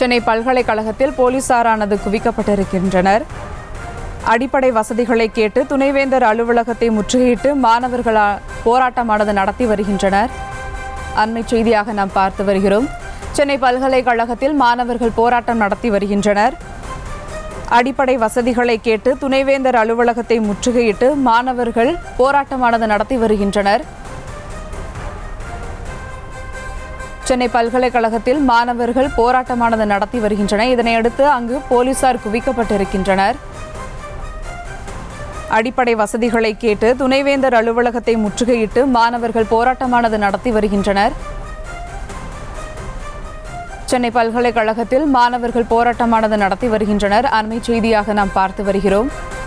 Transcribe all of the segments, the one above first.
சென்னை பல்கலைக்கழகத்தில் போலீசாரானது குவிக்கப்பட்டிருக்கின்றனர் அடிப்படை வசதிகளை கேட்டு துணைவேந்தர் அலுவலகத்தை முற்றுகையிட்டு மாணவர்கள் அ- போராட்டமானது நடத்தி வருகின்றனர் அண்மை செய்தியாக நாம் பார்த்து வருகிறோம் சென்னை பல்கலைக்கழகத்தில் மாணவர்கள் போராட்டம் நடத்தி வருகின்றனர் அடிப்படை வசதிகளை கேட்டு துணைவேந்தர் அலுவலகத்தை முற்றுகையிட்டு மாணவர்கள் போராட்டமானது நடத்தி வருகின்றனர் சென்னை பல்கலைக்கழகத்தில் மாணவர்கள் போராட்டமானது நடத்தி வருகின்றனர் இதனையடுத்து அங்கு போலீசார் குவிக்கப்பட்டிருக்கின்றனர் அடிப்படை வசதிகளை கேட்டு துணைவேந்தர் அலுவலகத்தை முற்றுகையிட்டு மாணவர்கள் போராட்டமானது நடத்தி வருகின்றனர் சென்னை பல்கலைக்கழகத்தில் மாணவர்கள் போராட்டமானது நடத்தி வருகின்றனர் அண்மை செய்தியாக நாம் பார்த்து வருகிறோம்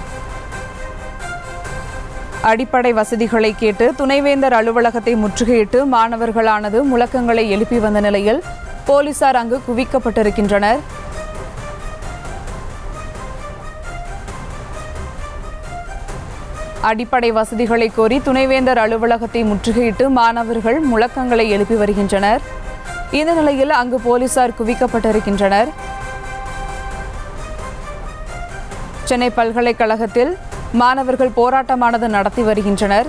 அடிப்படை வசதிகளை கேட்டு துணைவேந்தர் அலுவலகத்தை முற்றுகையிட்டு மாணவர்களானது முழக்கங்களை எழுப்பி வந்த நிலையில் போலீசார் அங்கு குவிக்கப்பட்டிருக்கின்றனர் அடிப்படை வசதிகளை கோரி துணைவேந்தர் அலுவலகத்தை முற்றுகையிட்டு மாணவர்கள் முழக்கங்களை எழுப்பி வருகின்றனர் இந்த நிலையில் அங்கு போலீசார் குவிக்கப்பட்டிருக்கின்றனர் சென்னை பல்கலைக்கழகத்தில் மாணவர்கள் போராட்டமானது நடத்தி வருகின்றனர்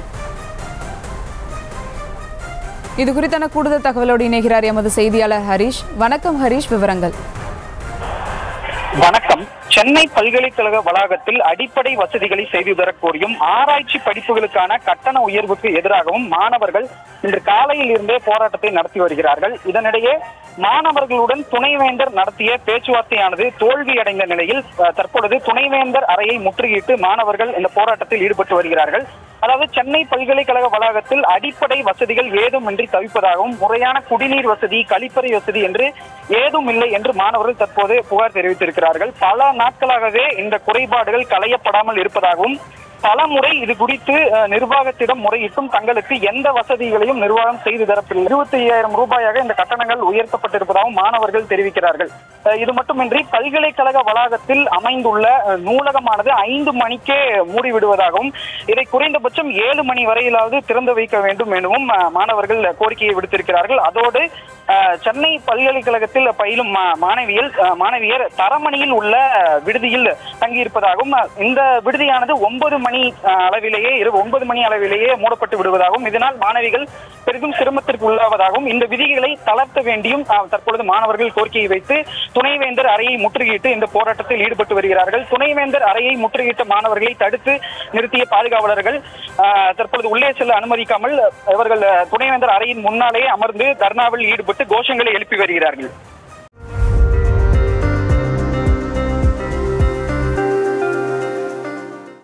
இது குறித்தான கூடுதல் தகவலோடு இணைகிறார் எமது செய்தியாளர் ஹரிஷ் வணக்கம் ஹரிஷ் விவரங்கள் வணக்கம் சென்னை பல்கலைக்கழக வளாகத்தில் அடிப்படை வசதிகளை செய்து தரக் கோரியும் ஆராய்ச்சி படிப்புகளுக்கான கட்டண உயர்வுக்கு எதிராகவும் மாணவர்கள் இன்று காலையில் இருந்தே போராட்டத்தை நடத்தி வருகிறார்கள் இதனிடையே மாணவர்களுடன் துணைவேந்தர் நடத்திய பேச்சுவார்த்தையானது தோல்வியடைந்த நிலையில் அஹ், தற்பொழுது துணைவேந்தர் அறையை முற்றுகையிட்டு மாணவர்கள் இந்த போராட்டத்தில் ஈடுபட்டு வருகிறார்கள் அதாவது சென்னை பல்கலைக்கழக வளாகத்தில் அடிப்படை வசதிகள் ஏதுமின்றி தவிப்பதாகவும் முறையான குடிநீர் வசதி கழிப்பறை வசதி என்று ஏதும் இல்லை என்று மாணவர்கள் தற்போது புகார் தெரிவித்திருக்கிறார்கள் பல நாட்களாகவே இந்த குறைபாடுகள் களையப்படாமல் இருப்பதாகவும் பல முறை இது குறித்து அஹ், நிர்வாகத்திடம் முறையிட்டும் தங்களுக்கு எந்த வசதிகளையும் நிர்வாகம் செய்து தரப்பில்லை இருபத்தி ஐயாயிரம் ரூபாயாக இந்த கட்டணங்கள் உயர்த்தப்பட்டிருப்பதாகவும் மாணவர்கள் தெரிவிக்கிறார்கள் அஹ், இது மட்டுமின்றி பல்கலைக்கழக வளாகத்தில் அமைந்துள்ள அஹ், நூலகமானது ஐந்து மணிக்கே மூடிவிடுவதாகவும் இதை குறைந்தபட்சம் ஏழு மணி வரையிலாவது திறந்து வைக்க வேண்டும் எனவும் அஹ், மாணவர்கள் கோரிக்கையை விடுத்திருக்கிறார்கள் அதோடு அஹ், சென்னை பல்கலைக்கழகத்தில் பயிலும் மா- மாணவியல் அஹ், மாணவியர் தரமணியில் உள்ள விடுதியில் தங்கியிருப்பதாகவும் அஹ், இந்த விடுதியானது ஒன்பது மணி அஹ், அளவிலேயே இரு ஒன்பது மணி அளவிலேயே மூடப்பட்டு விடுவதாகவும் இதனால் மாணவிகள் பெரிதும் சிரமத்திற்கு உள்ளாவதாகவும் இந்த விதிகளை தளர்த்த வேண்டியும் அஹ், தற்பொழுது மாணவர்கள் கோரிக்கையை வைத்து துணைவேந்தர் அறையை முற்றுகையிட்டு இந்த போராட்டத்தில் ஈடுபட்டு வருகிறார்கள் துணைவேந்தர் அறையை முற்றுகையிட்ட மாணவர்களை தடுத்து நிறுத்திய பாதுகாவலர்கள் அஹ், தற்பொழுது உள்ளே செல்ல அனுமதிக்காமல் இவர்கள் அஹ், துணைவேந்தர் அறையின் முன்னாலே அமர்ந்து தர்ணாவில் ஈடுபட்டு கோஷங்களை எழுப்பி வருகிறார்கள்